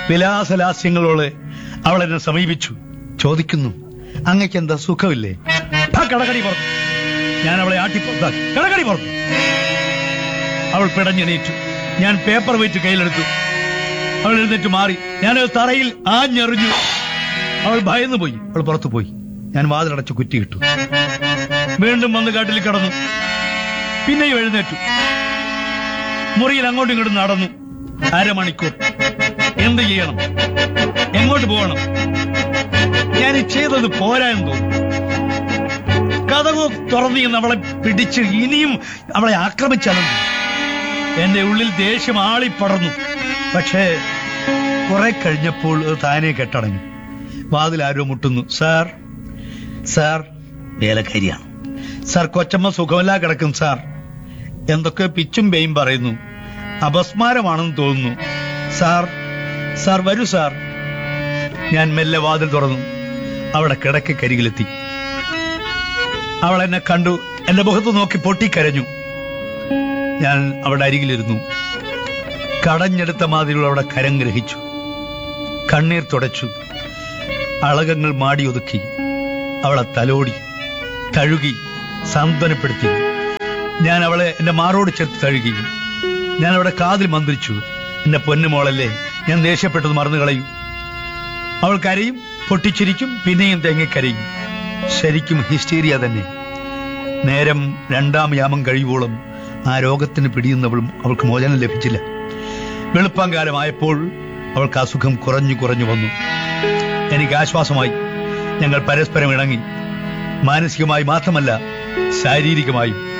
വിലാസലാസ്യങ്ങളോട് അവൾ എന്നെ സമീപിച്ചു ചോദിക്കുന്നു അങ്ങക്ക് എന്താ സുഖമില്ലേ ആ കടകടി പറഞ്ഞു ഞാൻ അവളെ ആട്ടിപ്പുറത്താക്കി കടകടി പറഞ്ഞു അവൾ പിടഞ്ഞെണീറ്റു ഞാൻ പേപ്പർ വെച്ച് കയ്യിലെടുത്തു അവൾ എഴുന്നേറ്റ് മാറി ഞാൻ തറയിൽ ആഞ്ഞെറിഞ്ഞു അവൾ ഭയന്നു പോയി അവൾ പുറത്തു പോയി ഞാൻ വാതിലടച്ച് കുറ്റിയിട്ടു വീണ്ടും വന്ന് കാട്ടിൽ കടന്നു പിന്നെയും എഴുന്നേറ്റു മുറിയിൽ അങ്ങോട്ടും ഇങ്ങോട്ടും നടന്നു അരമണിക്കൂർ എന്ത് ചെയ്യണം എങ്ങോട്ട് പോകണം ഞാൻ ഈ ചെയ്തത് പോരാ എന്ന് തോന്നുന്നു കഥകു തുറന്നു അവളെ പിടിച്ച് ഇനിയും അവളെ ആക്രമിച്ചളന്നു എന്റെ ഉള്ളിൽ ദേഷ്യം ആളിപ്പടർന്നു പക്ഷേ കുറെ കഴിഞ്ഞപ്പോൾ അത് താനെ കെട്ടടങ്ങി വാതിൽ ആരോ മുട്ടുന്നു സാർ സാർ വേലക്കാരിയാണ് സാർ കൊച്ചമ്മ സുഖമല്ല കിടക്കും സാർ എന്തൊക്കെ പിച്ചും പേയും പറയുന്നു അപസ്മാരമാണെന്ന് തോന്നുന്നു സാർ സാർ വരൂ സാർ ഞാൻ മെല്ലെ വാതിൽ തുറന്നു അവിടെ കിടക്കരികിലെത്തി അവൾ എന്നെ കണ്ടു എന്റെ മുഖത്ത് നോക്കി പൊട്ടിക്കരഞ്ഞു ഞാൻ അവിടെ അരികിലിരുന്നു കടഞ്ഞെടുത്ത മാതിരിയുള്ള അവിടെ കരം ഗ്രഹിച്ചു കണ്ണീർ തുടച്ചു അളകങ്ങൾ മാടി ഒതുക്കി അവളെ തലോടി തഴുകി സാന്ത്വനപ്പെടുത്തി ഞാൻ അവളെ എന്റെ മാറോട് ചേർത്ത് തഴുകി ഞാൻ അവിടെ കാതിൽ മന്ത്രിച്ചു എന്റെ പൊന്നുമോളല്ലേ ഞാൻ ദേഷ്യപ്പെട്ടത് മറന്നു കളയും അവൾ കരയും പൊട്ടിച്ചിരിക്കും പിന്നെയും തെങ്ങിക്കരയും ശരിക്കും ഹിസ്റ്റീരിയ തന്നെ നേരം രണ്ടാം യാമം കഴിയുവോളം ആ രോഗത്തിന് പിടിയുന്നവളും അവൾക്ക് മോചനം ലഭിച്ചില്ല വെളുപ്പാങ്കാലമായപ്പോൾ അവൾക്ക് അസുഖം കുറഞ്ഞു കുറഞ്ഞു വന്നു എനിക്ക് ആശ്വാസമായി ഞങ്ങൾ പരസ്പരം ഇണങ്ങി മാനസികമായി മാത്രമല്ല ശാരീരികമായും